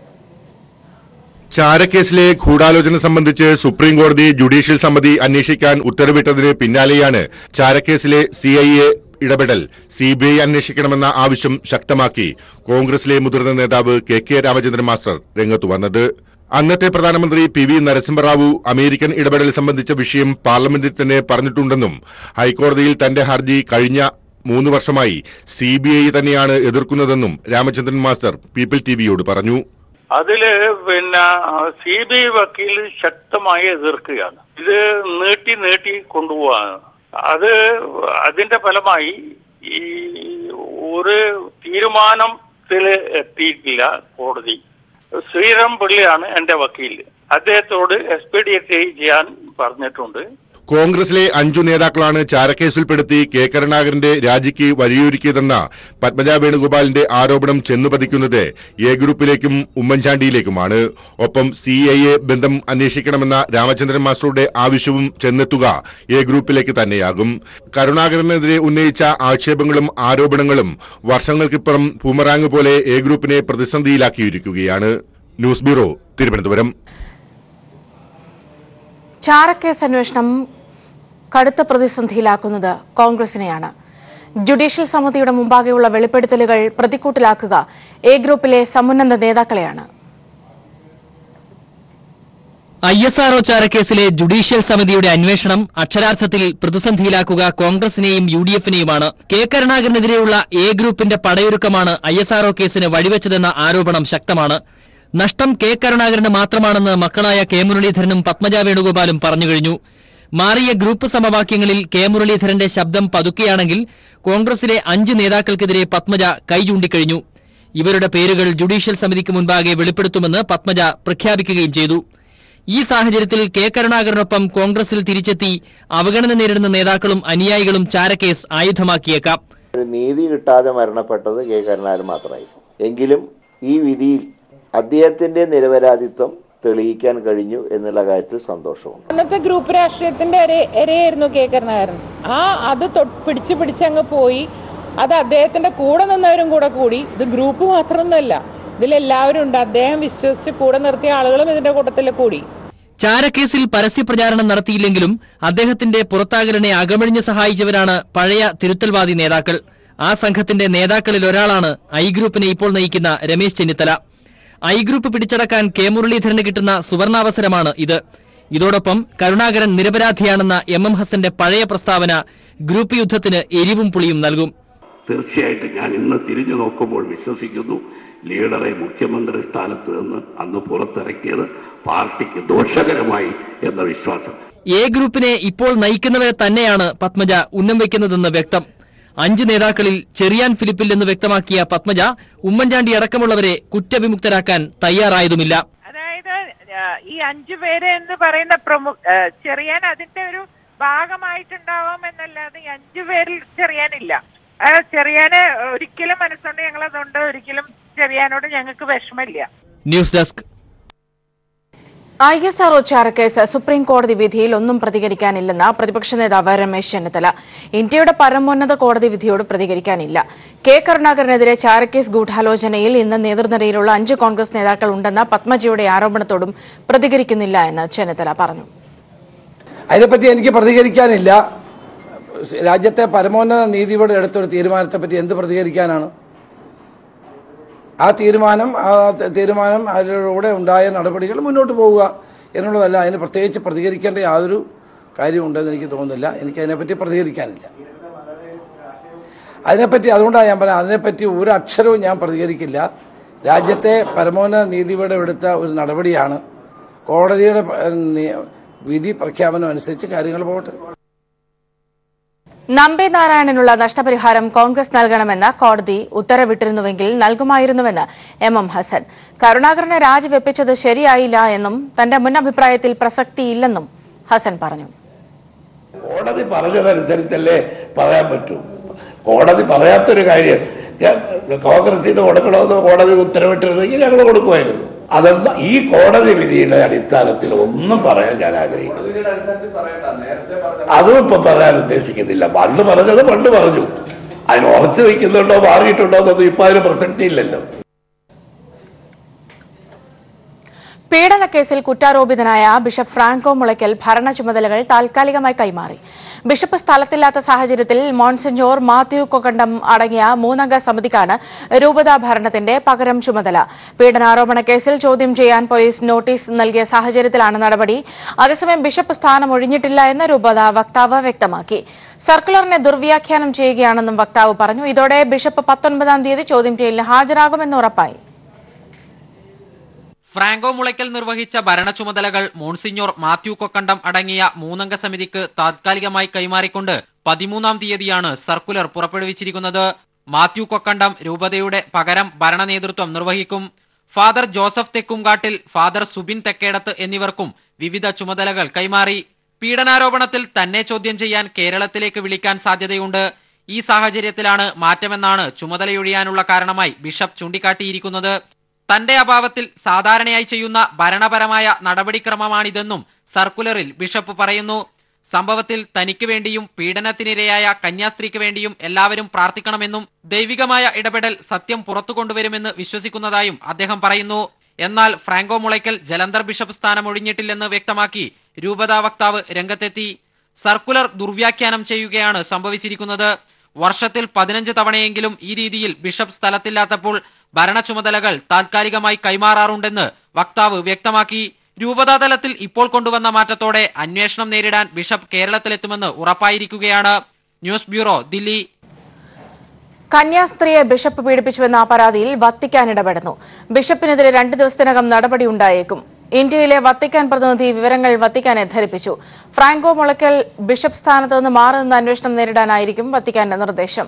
ചാരക്കേസിലെ ഗൂഢാലോചന സംബന്ധിച്ച് സുപ്രീം കോടതി ജുഡീഷ്യൽ സമിതി അന്വേഷിക്കാൻ ഉത്തരവിട്ടതിന് പിന്നാലെയാണ് ചാരക്കേസിലെ സി ഐ എ ഇടപെടൽ സി ബി ഐ അന്വേഷിക്കണമെന്ന ആവശ്യം ശക്തമാക്കി കോൺഗ്രസിലെ മുതിർന്ന നേതാവ് കെ കെ രാമചന്ദ്രൻ മാസ്റ്റർ രംഗത്തു വന്നത് അന്നത്തെ പ്രധാനമന്ത്രി പി വി നരസിംഹറാവു അമേരിക്കൻ ഇടപെടൽ സംബന്ധിച്ച വിഷയം പാർലമെന്റിൽ തന്നെ പറഞ്ഞിട്ടുണ്ടെന്നും ഹൈക്കോടതിയിൽ തന്റെ ഹർജി കഴിഞ്ഞ മൂന്ന് വർഷമായി സി ബി ഐ തന്നെയാണ് എതിർക്കുന്നതെന്നും രാമചന്ദ്രൻ മാസ്റ്റർ പീപ്പിൾ ടിവിയോട് പറഞ്ഞു അതില് പിന്നെ സി ബി ഐ വക്കീൽ ശക്തമായി എതിർക്കുകയാണ് ഇത് നീട്ടി നീട്ടി കൊണ്ടുപോവാണ് അത് അതിന്റെ ഫലമായി ഈ ഒരു തീരുമാനത്തിൽ എത്തിയിട്ടില്ല കോടതി ശ്രീറാം പിള്ളയാണ് എന്റെ വക്കീൽ അദ്ദേഹത്തോട് എക്സ്പീഡിയറ്റ് ചെയ്യാൻ പറഞ്ഞിട്ടുണ്ട് കോൺഗ്രസിലെ അഞ്ചു നേതാക്കളാണ് ചാരക്കേസിൽപ്പെടുത്തി കെ കരുണാകരന്റെ രാജിക്ക് വഴിയൊരുക്കിയതെന്ന പത്മജ വേണുഗോപാലിന്റെ ആരോപണം ചെന്നുപതിക്കുന്നത് എ ഗ്രൂപ്പിലേക്കും ഉമ്മൻചാണ്ടിയിലേക്കുമാണ് ഒപ്പം സി ഐ എ ബന്ധം അന്വേഷിക്കണമെന്ന രാമചന്ദ്രൻ മാസ്റ്ററുടെ ആവശ്യവും ചെന്നെത്തുക എ ഗ്രൂപ്പിലേക്ക് തന്നെയാകും കരുണാകരനെതിരെ ഉന്നയിച്ച ആക്ഷേപങ്ങളും ആരോപണങ്ങളും വർഷങ്ങൾക്കിപ്പുറം പൂമറാങ് പോലെ എ ഗ്രൂപ്പിനെ പ്രതിസന്ധിയിലാക്കിയിരിക്കുകയാണ് ന്യൂസ് ബ്യൂറോ തിരുവനന്തപുരം ചാരക്കേസ് അന്വേഷണം കടുത്ത പ്രതിസന്ധിയിലാക്കുന്നത് കോൺഗ്രസിനെയാണ് ജുഡീഷ്യൽ സമിതിയുടെ മുമ്പാകെയുള്ള വെളിപ്പെടുത്തലുകൾ പ്രതിക്കൂട്ടിലാക്കുക എ ഗ്രൂപ്പിലെ സമുന്നത നേതാക്കളെയാണ് ഐ എസ് ആർഒ ചാരക്കേസിലെ ജുഡീഷ്യൽ സമിതിയുടെ അന്വേഷണം അക്ഷരാർത്ഥത്തിൽ പ്രതിസന്ധിയിലാക്കുക കോൺഗ്രസിനെയും യു ഡി എഫിനെയുമാണ് കെ കരുണാകരനെതിരെയുള്ള എ ഗ്രൂപ്പിന്റെ പടയൊരുക്കമാണ് ഐ എസ് ആർഒ കേസിന് വഴിവെച്ചതെന്ന ആരോപണം ശക്തമാണ് നഷ്ടം കെ കരുണാകരന് മാത്രമാണെന്ന് മക്കളായ കെ മുരളീധരനും പത്മജ വേണുഗോപാലും പറഞ്ഞുകഴിഞ്ഞു മാറിയ ഗ്രൂപ്പ് സമവാക്യങ്ങളിൽ കെ മുരളീധരന്റെ ശബ്ദം പതുക്കെയാണെങ്കിൽ കോൺഗ്രസിലെ അഞ്ച് നേതാക്കൾക്കെതിരെ പത്മജ കൈ ചൂണ്ടിക്കഴിഞ്ഞു ഇവരുടെ പേരുകൾ ജുഡീഷ്യൽ സമിതിക്ക് മുൻപാകെ വെളിപ്പെടുത്തുമെന്ന് പത്മജ പ്രഖ്യാപിക്കുകയും ചെയ്തു ഈ സാഹചര്യത്തിൽ കെ കരുണാകരനൊപ്പം കോൺഗ്രസിൽ തിരിച്ചെത്തി അവഗണന നേരിടുന്ന നേതാക്കളും അനുയായികളും ചാരക്കേസ് ആയുധമാക്കിയേക്കാം ഒരു നീതി കിട്ടാതെ മരണപ്പെട്ടത് കെ കരുണാകരൻ മാത്രമായി എങ്കിലും ഈ വിധിയിൽ അദ്ദേഹത്തിന്റെ നിരപരാധിത്വം തെളിയിക്കാൻ കഴിഞ്ഞു എന്നുള്ള കാര്യത്തിൽ സന്തോഷമുണ്ട് അന്നത്തെ ഗ്രൂപ്പ് രാഷ്ട്രീയത്തിന്റെ ഇര- ഇരയായിരുന്നു കെ കരുണാകരൻ ആ അത് തൊ- പിടിച്ച് പിടിച്ച് അങ്ങ് പോയി അത് അദ്ദേഹത്തിന്റെ കൂടെ നിന്നവരും കൂടെ കൂടി ഇത് ഗ്രൂപ്പ് മാത്രമൊന്നുമല്ല ഇതിലെല്ലാവരും ഉണ്ട് അദ്ദേഹം വിശ്വസിച്ച് കൂടെ നിർത്തിയ ആളുകളും ഇതിന്റെ കൂട്ടത്തിൽ കൂടി ചാരക്കേസിൽ പരസ്യപ്രചാരണം നടത്തിയില്ലെങ്കിലും അദ്ദേഹത്തിന്റെ പുറത്താകലിനെ അകമഴിഞ്ഞ് സഹായിച്ചവരാണ് പഴയ തിരുത്തൽവാദി നേതാക്കൾ ആ സംഘത്തിന്റെ നേതാക്കളിൽ ഒരാളാണ് ഐ ഗ്രൂപ്പിനെ ഇപ്പോൾ നയിക്കുന്ന രമേശ് ചെന്നിത്തല ഐ ഗ്രൂപ്പ് പിടിച്ചടക്കാൻ കെ മുരളീധരന് കിട്ടുന്ന സുവർണാവസരമാണ് ഇത് ഇതോടൊപ്പം കരുണാകരൻ നിരപരാധിയാണെന്ന എം എം ഹസന്റെ പഴയ പ്രസ്താവന ഗ്രൂപ്പ് യുദ്ധത്തിന് എരിവും പുളിയും നൽകും തീർച്ചയായിട്ടും ഞാൻ ഇന്ന് തിരിഞ്ഞു നോക്കുമ്പോൾ വിശ്വസിക്കുന്നു ലീഡറെ മുഖ്യമന്ത്രി സ്ഥാനത്ത് നിന്ന് അന്ന് പുറത്തിറക്കിയത് പാർട്ടിക്ക് ദോഷകരമായി എന്ന വിശ്വാസം എ ഗ്രൂപ്പിനെ ഇപ്പോൾ നയിക്കുന്നവരെ തന്നെയാണ് പത്മജ ഉന്നം വയ്ക്കുന്നതെന്ന് വ്യക്തം അഞ്ച് നേതാക്കളിൽ ചെറിയാൻ ഫിലിപ്പിൽ എന്ന് വ്യക്തമാക്കിയ പത്മജ ഉമ്മൻചാണ്ടി അടക്കമുള്ളവരെ കുറ്റവിമുക്തരാക്കാൻ തയ്യാറായതുമില്ല അതായത് ആ, ഈ അഞ്ചു പേര് എന്ന് പറയുന്ന പ്രമുഖ ആ, ചെറിയാൻ അതിന്റെ ഒരു ഭാഗമായിട്ടുണ്ടാവാം എന്നല്ലാതെ ഈ അഞ്ചു പേരിൽ ചെറിയാനില്ല ആ, ചെറിയാന് ഒരിക്കലും മനസ്സുകൊണ്ട് ഞങ്ങൾ അതുകൊണ്ട് ഒരിക്കലും ചെറിയാനോട് ഞങ്ങൾക്ക് വിഷമമില്ല news desk I S R ചാരക്കേസ് സുപ്രീം കോടതി വിധിയിൽ ഒന്നും പ്രതികരിക്കാനില്ലെന്ന് പ്രതിപക്ഷ നേതാവ് രമേശ് ചെന്നിത്തല ഇന്ത്യയുടെ പരമോന്നത കോടതി വിധിയോട് പ്രതികരിക്കാനില്ല കെ കരുണാകരനെതിരെ ചാരക്കേസ് ഗൂഢാലോചനയിൽ ഇന്ന് നേതൃനിരയിലുള്ള അഞ്ച് കോൺഗ്രസ് നേതാക്കൾ ഉണ്ടെന്ന പത്മജിയുടെ ആരോപണത്തോടും പ്രതികരിക്കുന്നില്ല എന്ന് ചെന്നിത്തല പറഞ്ഞു അതിനെപ്പറ്റി എനിക്ക് പ്രതികരിക്കാനില്ല രാജ്യത്തെ പരമോന്നത നീതിയോട് എടുത്തൊരു തീരുമാനത്തെപ്പറ്റി എന്ത് പ്രതികരിക്കാനാണ് ആ തീരുമാനം ആ തീരുമാനം അതിലൂടെ ഉണ്ടായ നടപടികൾ മുന്നോട്ട് പോവുക എന്നുള്ളതല്ല അതിന് പ്രത്യേകിച്ച് പ്രതികരിക്കേണ്ട യാതൊരു കാര്യമുണ്ടെന്ന് എനിക്ക് തോന്നുന്നില്ല എനിക്ക് അതിനെപ്പറ്റി പ്രതികരിക്കാനില്ല അതിനെപ്പറ്റി അതുകൊണ്ടാണ് ഞാൻ പറഞ്ഞത് അതിനെപ്പറ്റി ഒരു അക്ഷരവും ഞാൻ പ്രതികരിക്കില്ല രാജ്യത്തെ പരമോന്നത നീതിപീഠം എടുത്ത ഒരു നടപടിയാണ് കോടതിയുടെ ഏഹ്, നി- വിധി പ്രഖ്യാപനം അനുസരിച്ച് കാര്യങ്ങൾ പോകട്ടെ നമ്പി നാരായണനുള്ള നഷ്ടപരിഹാരം കോൺഗ്രസ് നൽകണമെന്ന് കോടതി ഉത്തരവിട്ടിരുന്നുവെങ്കിൽ നൽകുമായിരുന്നുവെന്ന് എം എം ഹസൻ കരുണാകരനെ രാജിവെപ്പിച്ചത് ശരിയായില്ല എന്നും തന്റെ മുൻ അഭിപ്രായത്തിൽ പ്രസക്തിയില്ലെന്നും ഹസൻ പറഞ്ഞു കോടതി പറഞ്ഞതനുസരിച്ചല്ലേ പറയാൻ പറ്റൂ കോടതി പറയാത്തൊരു കാര്യം ഞാൻ കോൺഗ്രസ് ഇത് കൊടുക്കണമെന്ന് കോടതി ഉത്തരവിട്ടിരുന്നെങ്കിൽ ഞങ്ങൾ കൊടുക്കുമായിരുന്നു അതെന്താ ഈ കോടതി വിധിയുടെ അടിസ്ഥാനത്തിൽ ഒന്നും പറയാൻ ഞാൻ ആഗ്രഹിക്കുന്നു അതും ഇപ്പൊ പറയാൻ ഉദ്ദേശിക്കുന്നില്ല പണ്ട് പറഞ്ഞത് പണ്ട് പറഞ്ഞു അതിന് ഉറച്ചു നിൽക്കുന്നുണ്ടോ മാറിയിട്ടുണ്ടോ എന്നൊന്നും ഇപ്പൊ അതിന് പ്രസക്തിയില്ലല്ലോ പീഡനക്കേസിൽ കുറ്റാരോപിതനായ ബിഷപ്പ് ഫ്രാങ്കോ മുളയ്ക്കൽ ഭരണ ചുമതലകൾ താൽക്കാലികമായി കൈമാറി ബിഷപ്പ് സ്ഥലത്തില്ലാത്ത സാഹചര്യത്തിൽ മോൺസിഞ്ഞോർ മാത്യു കൊക്കണ്ടം അടങ്ങിയ മൂന്നംഗ സമിതിക്കാണ് രൂപതാ ഭരണത്തിന്റെ പകരം ചുമതല പീഡനാരോപണ കേസിൽ ചോദ്യം ചെയ്യാൻ പോലീസ് നോട്ടീസ് നൽകിയ സാഹചര്യത്തിലാണ് നടപടി അതേസമയം ബിഷപ്പ് സ്ഥാനം ഒഴിഞ്ഞിട്ടില്ല എന്ന് രൂപത വക്താവ് വ്യക്തമാക്കി സർക്കുലറിനെ ദുർവ്യാഖ്യാനം ചെയ്യുകയാണെന്നും വക്താവ് പറഞ്ഞു ഇതോടെ ബിഷപ്പ് പത്തൊൻപതാം തീയതി ചോദ്യം ചെയ്യലിന് ഹാജരാകുമെന്ന് ഉറപ്പായി ഫ്രാങ്കോ മുളയ്ക്കൽ നിർവഹിച്ച ഭരണ ചുമതലകൾ മോൺസിഞ്ഞോർ മാത്യു കൊക്കണ്ടം അടങ്ങിയ മൂന്നംഗ സമിതിക്ക് താത്കാലികമായി കൈമാറിക്കൊണ്ട് പതിമൂന്നാം തീയതിയാണ് സർക്കുലർ പുറപ്പെടുവിച്ചിരിക്കുന്നത് മാത്യു കൊക്കണ്ടം രൂപതയുടെ പകരം ഭരണ നേതൃത്വം നിർവഹിക്കും father Joseph Thekkumkattil father Subin Thekkedath എന്നിവർക്കും വിവിധ ചുമതലകൾ കൈമാറി പീഡനാരോപണത്തിൽ തന്നെ ചോദ്യം ചെയ്യാൻ കേരളത്തിലേക്ക് വിളിക്കാൻ സാധ്യതയുണ്ട് ഈ സാഹചര്യത്തിലാണ് മാറ്റമെന്നാണ് ചുമതലയൊഴിയാനുള്ള കാരണമായി ബിഷപ്പ് ചൂണ്ടിക്കാട്ടിയിരിക്കുന്നത് തന്റെ അഭാവത്തിൽ സാധാരണയായി ചെയ്യുന്ന ഭരണപരമായ നടപടിക്രമമാണിതെന്നും സർക്കുലറിൽ ബിഷപ്പ് പറയുന്നു സംഭവത്തിൽ തനിക്ക് വേണ്ടിയും പീഡനത്തിനിരയായ കന്യാസ്ത്രീക്ക് വേണ്ടിയും എല്ലാവരും പ്രാർത്ഥിക്കണമെന്നും ദൈവികമായ ഇടപെടൽ സത്യം പുറത്തു കൊണ്ടുവരുമെന്ന് വിശ്വസിക്കുന്നതായും അദ്ദേഹം പറയുന്നു എന്നാൽ ഫ്രാങ്കോ മുളയ്ക്കൽ ജലന്ധർ ബിഷപ്പ് സ്ഥാനം ഒഴിഞ്ഞിട്ടില്ലെന്ന് വ്യക്തമാക്കി രൂപതാ വക്താവ് രംഗത്തെത്തി സർക്കുലർ ദുർവ്യാഖ്യാനം ചെയ്യുകയാണ് സംഭവിച്ചിരിക്കുന്നത് വർഷത്തിൽ പതിനഞ്ച് തവണയെങ്കിലും ഈ രീതിയിൽ ബിഷപ്പ് സ്ഥലത്തില്ലാത്തപ്പോൾ ഭരണ ചുമതലകൾ താൽക്കാലികമായി കൈമാറാറുണ്ടെന്ന് വക്താവ് വ്യക്തമാക്കി രൂപതാതലത്തിൽ ഇപ്പോൾ കൊണ്ടുവന്ന മാറ്റത്തോടെ അന്വേഷണം നേരിടാൻ ബിഷപ്പ് കേരളത്തിലെത്തുമെന്ന് ഉറപ്പായിരിക്കുകയാണ് ന്യൂസ് ബ്യൂറോ ദില്ലി കന്യാസ്ത്രീയെ ബിഷപ്പ് പീഡിപ്പിച്ചുവെന്ന പരാതിയിൽ വത്തിക്കാൻ ഇടപെടുന്നു ബിഷപ്പിനെതിരെ രണ്ട് ദിവസത്തിനകം നടപടി ഉണ്ടായേക്കും ഇന്ത്യയിലെ വത്തിക്കാൻ പ്രതിനിധി വിവരങ്ങൾ വത്തിക്കാനെ ധരിപ്പിച്ചു ഫ്രാങ്കോ മുളയ്ക്കൽ ബിഷപ്പ് സ്ഥാനത്ത് നിന്ന് മാറി നിന്ന് അന്വേഷണം നേരിടാനായിരിക്കും വത്തിക്കാന്റെ നിർദ്ദേശം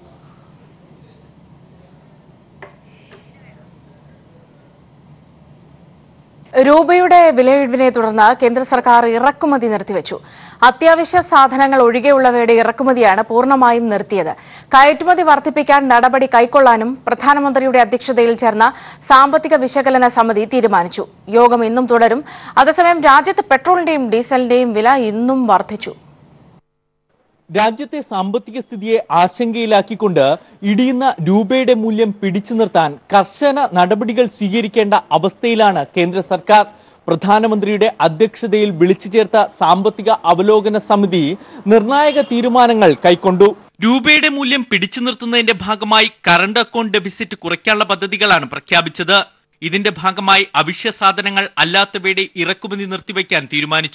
രൂപയുടെ വിലയിടിവിനെ തുടർന്ന് കേന്ദ്ര സർക്കാർ ഇറക്കുമതി നിർത്തിവെച്ചു അത്യാവശ്യ സാധനങ്ങൾ ഒഴികെയുള്ളവയുടെ ഇറക്കുമതിയാണ് പൂർണ്ണമായും നിർത്തിയത് കയറ്റുമതി വർദ്ധിപ്പിക്കാൻ നടപടി കൈക്കൊള്ളാനും പ്രധാനമന്ത്രിയുടെ അധ്യക്ഷതയിൽ ചേർന്ന സാമ്പത്തിക വിശകലന സമിതി തീരുമാനിച്ചു യോഗം ഇന്നും തുടരും അതേസമയം രാജ്യത്ത് പെട്രോളിന്റെയും ഡീസലിന്റെയും വില ഇന്നും വർദ്ധിച്ചു രാജ്യത്തെ സാമ്പത്തിക സ്ഥിതിയെ ആശങ്കയിലാക്കിക്കൊണ്ട് ഇടിയുന്ന രൂപയുടെ മൂല്യം പിടിച്ചു നിർത്താൻ കർശന നടപടികൾ സ്വീകരിക്കേണ്ട അവസ്ഥയിലാണ് കേന്ദ്ര സർക്കാർ പ്രധാനമന്ത്രിയുടെ അധ്യക്ഷതയിൽ വിളിച്ചു ചേർത്ത സാമ്പത്തിക അവലോകന സമിതി നിർണായക തീരുമാനങ്ങൾ കൈക്കൊണ്ടു രൂപയുടെ മൂല്യം പിടിച്ചു നിർത്തുന്നതിന്റെ ഭാഗമായി കറണ്ട് അക്കൗണ്ട് ഡെഫിസിറ്റ് കുറയ്ക്കാനുള്ള പദ്ധതികളാണ് പ്രഖ്യാപിച്ചത് ഇതിന്റെ ഭാഗമായി അവശ്യ സാധനങ്ങൾ അല്ലാത്തവയുടെ ഇറക്കുമതി നിർത്തിവെക്കാൻ തീരുമാനിച്ചു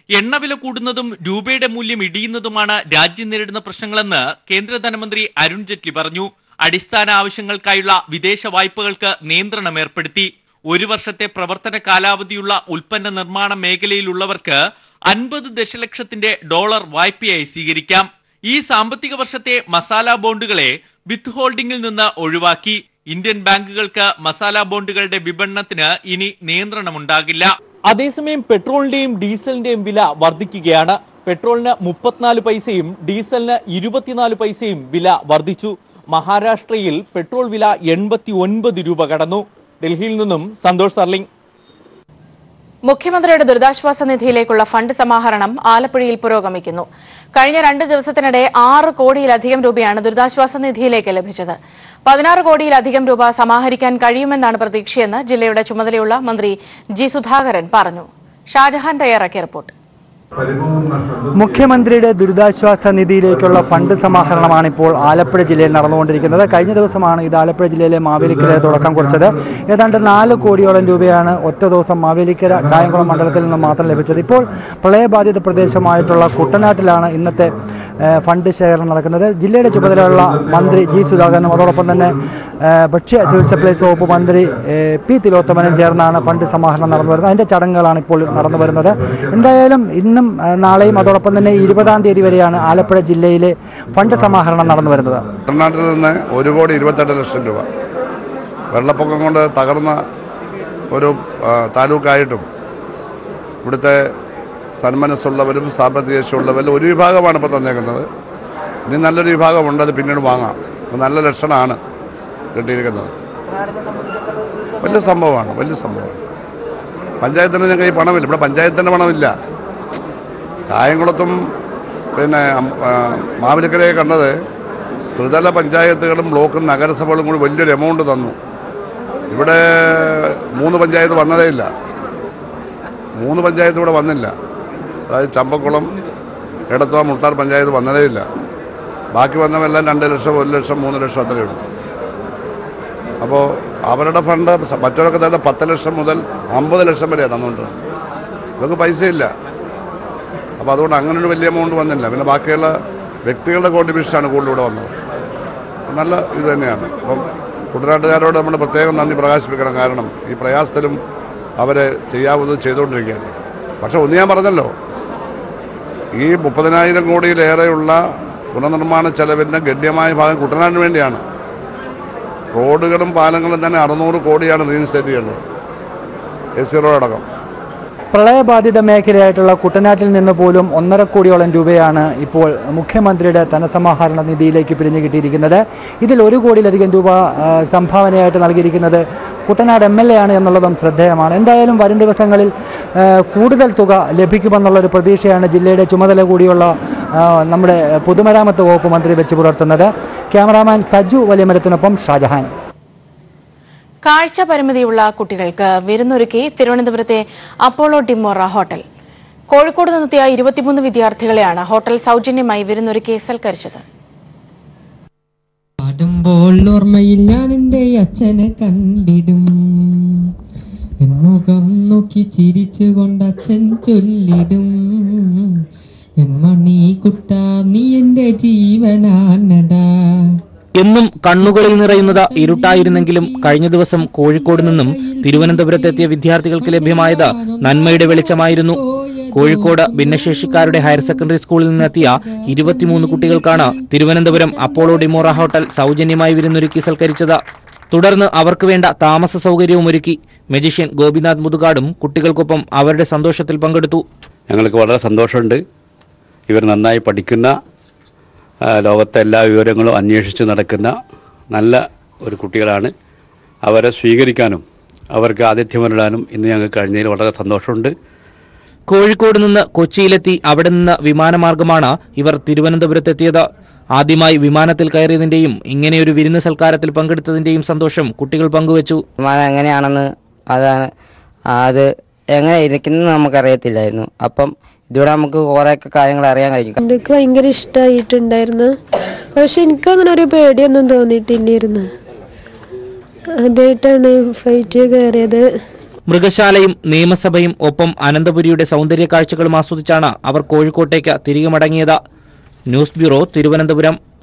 എണ്ണവില കൂടുന്നതും രൂപയുടെ മൂല്യം ഇടിയുന്നതുമാണ് രാജ്യം നേരിടുന്ന പ്രശ്നങ്ങളെന്ന് കേന്ദ്ര ധനമന്ത്രി അരുൺ ജെയ്റ്റ്ലി പറഞ്ഞു അടിസ്ഥാന ആവശ്യങ്ങൾക്കായുള്ള വിദേശ വായ്പകൾക്ക് നിയന്ത്രണം ഏർപ്പെടുത്തി ഒരു വർഷത്തെ പ്രവർത്തന കാലാവധിയുള്ള ഉൽപ്പന്ന നിർമ്മാണ മേഖലയിലുള്ളവർക്ക് അൻപത് ദശലക്ഷത്തിന്റെ ഡോളർ വായ്പയായി സ്വീകരിക്കാം ഈ സാമ്പത്തിക വർഷത്തെ മസാല ബോണ്ടുകളെ വിത്ത് ഹോൾഡിംഗിൽ നിന്ന് ഒഴിവാക്കി ഇന്ത്യൻ ബാങ്കുകൾക്ക് മസാല ബോണ്ടുകളുടെ വിപണനത്തിന് ഇനി നിയന്ത്രണമുണ്ടാകില്ല അതേസമയം പെട്രോളിന്റെയും ഡീസലിന്റെയും വില വർദ്ധിക്കുകയാണ് പെട്രോളിന് മുപ്പത്തിനാല് പൈസയും ഡീസലിന് ഇരുപത്തിനാല് പൈസയും വില വർദ്ധിച്ചു മഹാരാഷ്ട്രയിൽ പെട്രോൾ വില എൺപത്തി ഒൻപത് രൂപ കടന്നു ഡൽഹിയിൽ നിന്നും സന്തോഷ് സർലിംഗ് മുഖ്യമന്ത്രിയുടെ ദുരിതാശ്വാസ നിധിയിലേക്കുള്ള ഫണ്ട് സമാഹരണം ആലപ്പുഴയിൽ പുരോഗമിക്കുന്നു കഴിഞ്ഞ രണ്ട് ദിവസത്തിനിടെ ആറ് കോടിയിലധികം രൂപയാണ് ദുരിതാശ്വാസ നിധിയിലേക്ക് ലഭിച്ചത് പതിനാറ് കോടിയിലധികം രൂപ സമാഹരിക്കാൻ കഴിയുമെന്നാണ് പ്രതീക്ഷയെന്ന് ജില്ലയുടെ ചുമതലയുള്ള മന്ത്രി ജി സുധാകരൻ പറഞ്ഞു ഷാജഹാൻ തയ്യാറാക്കിയ റിപ്പോർട്ട് മുഖ്യമന്ത്രിയുടെ ദുരിതാശ്വാസ നിധിയിലേക്കുള്ള ഫണ്ട് സമാഹരണമാണ് ഇപ്പോൾ ആലപ്പുഴ ജില്ലയിൽ നടന്നുകൊണ്ടിരിക്കുന്നത് കഴിഞ്ഞ ദിവസമാണ് ഇത് ആലപ്പുഴ ജില്ലയിലെ മാവേലിക്കര തുടക്കം കുറിച്ചത് ഏതാണ്ട് നാല് കോടിയോളം രൂപയാണ് ഒറ്റ ദിവസം മാവേലിക്കര കായംകുളം മണ്ഡലത്തിൽ നിന്ന് മാത്രം ലഭിച്ചത് ഇപ്പോൾ പ്രളയബാധിത പ്രദേശമായിട്ടുള്ള കുട്ടനാട്ടിലാണ് ഇന്നത്തെ ഏഹ്, ഫണ്ട് ശേഖരണം നടക്കുന്നത് ജില്ലയുടെ ചുമതലയുള്ള മന്ത്രി ജി സുധാകരനും അതോടൊപ്പം തന്നെ ഏഹ്, ഭക്ഷ്യ സിവിൽ സപ്ലൈസ് വകുപ്പ് മന്ത്രി ഏഹ്, പി തിലോത്തമനും ചേർന്നാണ് ഫണ്ട് സമാഹരണം നടന്നു വരുന്നത് അതിൻ്റെ ചടങ്ങുകളാണ് ഇപ്പോൾ നടന്നു വരുന്നത് എന്തായാലും ഇന്നും ഏഹ്, നാളെയും അതോടൊപ്പം തന്നെ ഇരുപതാം തീയതി വരെയാണ് ആലപ്പുഴ ജില്ലയിലെ ഫണ്ട് സമാഹരണം നടന്നു വരുന്നത് കർണാടകത്തിൽ നിന്ന് ഒരു കോടി ഇരുപത്തെട്ട് ലക്ഷം രൂപ വെള്ളപ്പൊക്കം കൊണ്ട് തകർന്ന ഒരു ആ, താലൂക്കായിട്ടും ഇവിടുത്തെ സന്മനസ്സുള്ളവരും സാമ്പത്തിക ശേഷിയുള്ളവരും ഒരു വിഭാഗമാണ് ഇപ്പോൾ തന്നേക്കുന്നത് ഇനി നല്ലൊരു വിഭാഗമുണ്ട് അത് പിന്നീട് വാങ്ങാം അപ്പോൾ നല്ല ലക്ഷണമാണ് കിട്ടിയിരിക്കുന്നത് വലിയ സംഭവമാണ് വലിയ സംഭവമാണ് പഞ്ചായത്തിന് ഞങ്ങൾക്ക് ഈ പണമില്ല ഇവിടെ പഞ്ചായത്തിൻ്റെ പണമില്ല കായംകുളത്തും പിന്നെ അം- ആ, മാവേലിക്കരയെ കണ്ടത് ത്രിതല പഞ്ചായത്തുകളും ബ്ലോക്കും നഗരസഭകളും കൂടി വലിയൊരു എമൗണ്ട് തന്നു ഇവിടെ മൂന്ന് പഞ്ചായത്ത് വന്നതേ ഇല്ല മൂന്ന് പഞ്ചായത്ത് ഇവിടെ വന്നില്ല അതായത് ചമ്പക്കുളം എടത്തുവ മുട്ടാർ പഞ്ചായത്ത് വന്നതേ ഇല്ല ബാക്കി വന്നവെല്ലാം രണ്ട് ലക്ഷം ഒരു ലക്ഷം മൂന്ന് ലക്ഷം അത്രയേ ഉള്ളൂ അപ്പോൾ അവരുടെ ഫണ്ട് സ- മറ്റവരൊക്കെ തന്നെ പത്ത് ലക്ഷം മുതൽ അമ്പത് ലക്ഷം വരെയാണ് തന്നുകൊണ്ടിരുന്നത് ഇവർക്ക് പൈസയില്ല അപ്പോൾ അതുകൊണ്ട് അങ്ങനെ ഒരു വലിയ എമൗണ്ട് വന്നില്ല പിന്നെ ബാക്കിയുള്ള വ്യക്തികളുടെ കോൺട്രിബ്യൂഷനാണ് കൂടുതൽ ഇവിടെ വന്നത് നല്ല ഇത് തന്നെയാണ് അപ്പം കുട്ടനാട്ടുകാരോട് നമ്മൾ പ്രത്യേകം നന്ദി പ്രകാശിപ്പിക്കണം കാരണം ഈ പ്രയാസത്തിലും അവരെ ചെയ്യാവുന്നത് ചെയ്തുകൊണ്ടിരിക്കുകയാണ് പക്ഷെ ഒന്ന് ഞാൻ പറഞ്ഞല്ലോ ഈ മുപ്പതിനായിരം കോടിയിലേറെയുള്ള പുനർനിർമ്മാണ ചെലവിൻ്റെ ഗണ്യമായ ഭാഗം കുട്ടനാടിന് വേണ്ടിയാണ് റോഡുകളും പാലങ്ങളും തന്നെ അറുന്നൂറ് കോടിയാണ് റീഇൻസ്റ്റേറ്റ് ചെയ്യുന്നത് എ സി റോഡ് അടക്കം പ്രളയബാധിത മേഖലയായിട്ടുള്ള കുട്ടനാട്ടിൽ നിന്ന് പോലും ഒന്നര കോടിയോളം രൂപയാണ് ഇപ്പോൾ മുഖ്യമന്ത്രിയുടെ ധനസമാഹരണ നിധിയിലേക്ക് പിരിഞ്ഞു കിട്ടിയിരിക്കുന്നത് ഇതിൽ ഒരു കോടിയിലധികം രൂപ ആ, സംഭാവനയായിട്ട് നൽകിയിരിക്കുന്നത് കുട്ടനാട് എം എൽ എ ആണ് എന്നുള്ളതും ശ്രദ്ധേയമാണ് എന്തായാലും വരും ദിവസങ്ങളിൽ ആ, കൂടുതൽ തുക ലഭിക്കുമെന്നുള്ളൊരു പ്രതീക്ഷയാണ് ജില്ലയുടെ ചുമതല കൂടിയുള്ള ആ, നമ്മുടെ പൊതുമരാമത്ത് വകുപ്പ് മന്ത്രി വെച്ച് പുലർത്തുന്നത് ക്യാമറാമാൻ സജു വലിയമരത്തിനൊപ്പം ഷാജഹാൻ കാഴ്ച പരിമിതിയുള്ള കുട്ടികൾക്ക് വിരുന്നൊരുക്കി തിരുവനന്തപുരത്തെ അപ്പോളോ ഡിമോറ ഹോട്ടൽ കോഴിക്കോട് നിന്നെത്തിയ ഇരുപത്തിമൂന്ന് വിദ്യാർത്ഥികളെയാണ് ഹോട്ടൽ സൗജന്യമായി വിരുന്നൊരുക്കി സൽക്കരിച്ചത് പാടുമ്പോൾ ഓർമ്മയിൽ ഞാൻ എൻ്റെ അച്ഛനെ കണ്ടിടും മുഖം നോക്കി ചിരിച്ചുകൊണ്ട് അച്ഛൻ ചൊല്ലിടും എൻ മണി കുട്ട നീ എൻ്റെ ജീവനാണടാ എന്നും കണ്ണുകളിൽ നിറയുന്നത് ഇരുട്ടായിരുന്നെങ്കിലും കഴിഞ്ഞ ദിവസം കോഴിക്കോട് നിന്നും തിരുവനന്തപുരത്തെത്തിയ വിദ്യാർത്ഥികൾക്ക് ലഭ്യമായത് നന്മയുടെ വെളിച്ചമായിരുന്നു കോഴിക്കോട് ഭിന്നശേഷിക്കാരുടെ ഹയർ സെക്കൻഡറി സ്കൂളിൽ നിന്നെത്തിയ ഇരുപത്തിമൂന്ന് കുട്ടികൾക്കാണ് തിരുവനന്തപുരം അപ്പോളോ ഡിമോറ ഹോട്ടൽ സൗജന്യമായി വിരുന്നൊരുക്കി സൽക്കരിച്ചത് തുടർന്ന് അവർക്ക് വേണ്ട താമസ സൗകര്യവും ഒരുക്കി മജിഷ്യൻ ഗോപിനാഥ് മുതുകാടും കുട്ടികൾക്കൊപ്പം അവരുടെ സന്തോഷത്തിൽ പങ്കെടുത്തു ഞങ്ങൾക്ക് വളരെ സന്തോഷമുണ്ട് ഇവർ നന്നായി പഠിക്കുന്ന ആ, ലോകത്തെ എല്ലാ വിവരങ്ങളും അന്വേഷിച്ച് നടക്കുന്ന നല്ല ഒരു കുട്ടികളാണ് അവരെ സ്വീകരിക്കാനും അവർക്ക് ആതിഥ്യമരുടാനും ഇന്ന് ഞങ്ങൾക്ക് കഴിഞ്ഞതിൽ വളരെ സന്തോഷമുണ്ട് കോഴിക്കോട് നിന്ന് കൊച്ചിയിലെത്തി അവിടെ നിന്ന് വിമാനമാർഗമാണ് ഇവർ തിരുവനന്തപുരത്തെത്തിയത് ആദ്യമായി വിമാനത്തിൽ കയറിയതിന്റെയും ഇങ്ങനെയൊരു വിരുന്ന് സൽക്കാരത്തിൽ പങ്കെടുത്തതിന്റെയും സന്തോഷം കുട്ടികൾ പങ്കുവച്ചു വിമാനം എങ്ങനെയാണെന്ന് അതാണ് അത് എങ്ങനെ ഇരിക്കുന്നത് നമുക്കറിയത്തില്ലായിരുന്നു അപ്പം ഇതിലൂടെ നമുക്ക് കുറേയൊക്കെ കാര്യങ്ങൾ അറിയാൻ കഴിഞ്ഞു എനിക്ക് ഭയങ്കര ഇഷ്ടമായിട്ടുണ്ടായിരുന്നു പക്ഷെ എനിക്ക് അങ്ങനെ ഒരു പേടിയൊന്നും തോന്നിയിട്ടില്ലായിരുന്നു ആദ്യമായിട്ടാണ് ഫ്ലൈറ്റ് കയറിയത് മൃഗശാലയും നിയമസഭയും ഒപ്പം അനന്തപുരിയുടെ സൗന്ദര്യ കാഴ്ചകളും ആസ്വദിച്ചാണ് അവർ കോഴിക്കോട്ടേക്ക് തിരികെ മടങ്ങിയത് ന്യൂസ് ബ്യൂറോ തിരുവനന്തപുരം